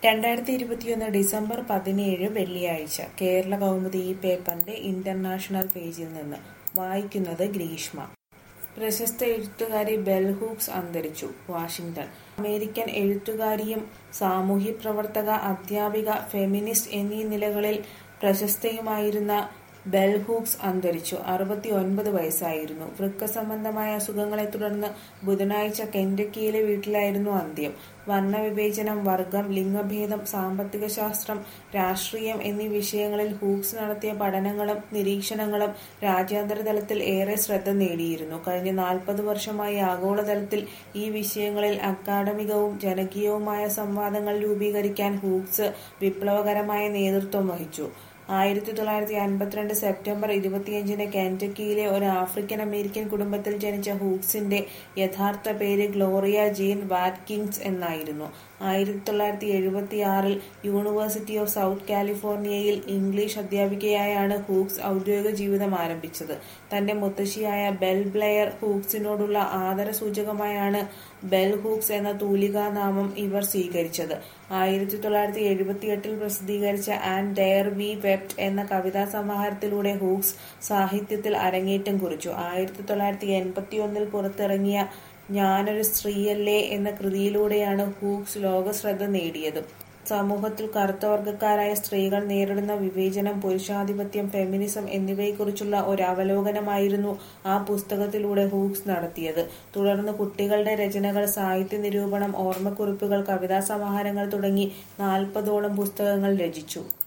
രണ്ടായിരത്തി ഇരുപത്തിയൊന്ന് ഡിസംബർ പതിനേഴ് വെള്ളിയാഴ്ച കേരള കൗമുദി ഈ പേപ്പറിന്റെ ഇന്റർനാഷണൽ പേജിൽ നിന്ന് വായിക്കുന്നത് ഗ്രീഷ്മ പ്രശസ്ത എഴുത്തുകാരി ബെൽ ഹൂക്സ് അന്തരിച്ചു വാഷിംഗ്ടൺ അമേരിക്കൻ എഴുത്തുകാരിയും സാമൂഹ്യ പ്രവർത്തക അധ്യാപിക ഫെമിനിസ്റ്റ് എന്നീ നിലകളിൽ പ്രശസ്തയുമായിരുന്ന ബെൽ ഹൂക്സ് അന്തരിച്ചു അറുപത്തി ഒൻപത് വയസ്സായിരുന്നു വൃക്ക സംബന്ധമായ അസുഖങ്ങളെ തുടർന്ന് ബുധനാഴ്ച കെന്റക്കിയിലെ വീട്ടിലായിരുന്നു അന്ത്യം വർണ്ണവിവേചനം വർഗം ലിംഗഭേദം സാമ്പത്തിക ശാസ്ത്രം രാഷ്ട്രീയം എന്നീ വിഷയങ്ങളിൽ ഹൂക്സ് നടത്തിയ പഠനങ്ങളും നിരീക്ഷണങ്ങളും രാജ്യാന്തര തലത്തിൽ ഏറെ ശ്രദ്ധ നേടിയിരുന്നു കഴിഞ്ഞ നാൽപ്പത് വർഷമായി ആഗോളതലത്തിൽ ഈ വിഷയങ്ങളിൽ അക്കാഡമികവും ജനകീയവുമായ സംവാദങ്ങൾ രൂപീകരിക്കാൻ ഹൂക്സ് വിപ്ലവകരമായ നേതൃത്വം വഹിച്ചു ആയിരത്തി തൊള്ളായിരത്തി അൻപത്തിരണ്ട് സെപ്റ്റംബർ ഇരുപത്തിയഞ്ചിന് കാൻറ്റക്കിയിലെ ഒരു ആഫ്രിക്കൻ അമേരിക്കൻ കുടുംബത്തിൽ ജനിച്ച ഹൂക്സിന്റെ യഥാർത്ഥ പേര് ഗ്ലോറിയ ജീൻ വാറ്റ്കിൻസ് എന്നായിരുന്നു ആയിരത്തി തൊള്ളായിരത്തി എഴുപത്തി ആറിൽ യൂണിവേഴ്സിറ്റി ഓഫ് സൗത്ത് കാലിഫോർണിയയിൽ ഇംഗ്ലീഷ് അധ്യാപികയായാണ് ഹൂക്സ് ഔദ്യോഗിക ജീവിതം ആരംഭിച്ചത് തന്റെ മുത്തശ്ശിയായ ബെൽ ബ്ലെയർ ഹൂക്സിനോടുള്ള ആദരസൂചകമായാണ് ബെൽ ഹൂക്സ് എന്ന തൂലികാനാമം ഇവർ സ്വീകരിച്ചത് ആയിരത്തി തൊള്ളായിരത്തി എഴുപത്തിയെട്ടിൽ പ്രസിദ്ധീകരിച്ച ആൻഡ് ഡെയർ വി വെപ്റ്റ് എന്ന കവിതാ സമാഹാരത്തിലൂടെ ഹൂക്സ് സാഹിത്യത്തിൽ അരങ്ങേറ്റം കുറിച്ചു ആയിരത്തി തൊള്ളായിരത്തി എൺപത്തിയൊന്നിൽ പുറത്തിറങ്ങിയ ഞാനൊരു സ്ത്രീയല്ലേ എന്ന കൃതിയിലൂടെയാണ് ഹൂക്സ് ലോകശ്രദ്ധ നേടിയത് സമൂഹത്തിൽ കറുത്ത വർഗക്കാരായ സ്ത്രീകൾ നേരിടുന്ന വിവേചനം പുരുഷാധിപത്യം ഫെമിനിസം എന്നിവയെക്കുറിച്ചുള്ള ഒരു അവലോകനമായിരുന്നു ആ പുസ്തകത്തിലൂടെ ഹൂക്സ് നടത്തിയത് തുടർന്ന് കുട്ടികളുടെ രചനകൾ സാഹിത്യ നിരൂപണം ഓർമ്മക്കുറിപ്പുകൾ കവിതാ സമാഹാരങ്ങൾ തുടങ്ങി നാൽപ്പതോളം പുസ്തകങ്ങൾ രചിച്ചു